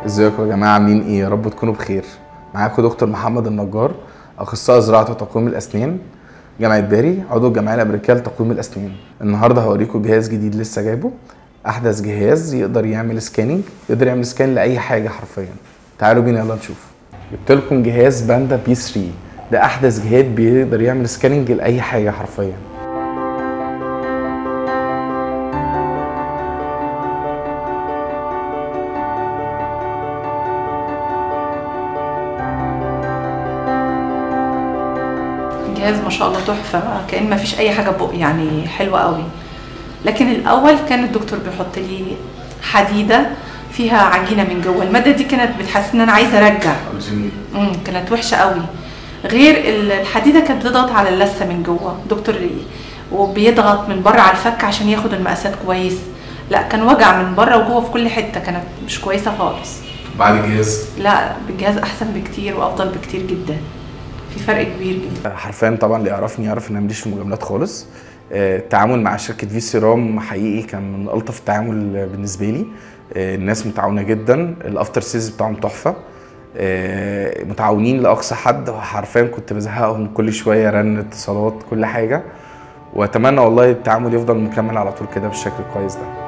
ازيكم يا جماعه عاملين ايه يا رب تكونوا بخير معاكم دكتور محمد النجار اخصائي زراعه وتقويم الاسنان جامعه باري عضو الجمعيه الامريكيه لتقويم الاسنان النهارده هوريكم جهاز جديد لسه جايبه احدث جهاز يقدر يعمل سكاننج يقدر يعمل سكان لاي حاجه حرفيا تعالوا بينا يلا نشوف جبت لكم جهاز باندا بي 3 ده احدث جهاز بيقدر يعمل سكاننج لاي حاجه حرفيا الجهاز ما شاء الله تحفه كان ما فيش اي حاجه بق يعني حلوه قوي لكن الاول كان الدكتور بيحط لي حديده فيها عجينه من جوه الماده دي كانت بتحسسني ان انا عايزه ارجع جميل امم كانت وحشه قوي غير ال- الحديده كانت بتضغط على اللثه من جوه دكتور وبيضغط من بره على الفك عشان ياخد المقاسات كويس لا كان وجع من بره وجوه في كل حته كانت مش كويسه خالص بعد الجهاز لا بالجهاز احسن بكتير وافضل بكتير جدا في فرق كبير جدا حرفيا طبعا اللي يعرفني يعرف ان انا ماليش في المجاملات خالص آه، التعامل مع شركه في سيرام حقيقي كان من الطف التعامل بالنسبه لي آه، الناس متعاونه جدا الافتر سيز بتاعهم تحفه آه، متعاونين لاقصى حد حرفيا كنت بزهقهم كل شويه رن اتصالات كل حاجه واتمنى والله التعامل يفضل مكمل على طول كده بالشكل الكويس ده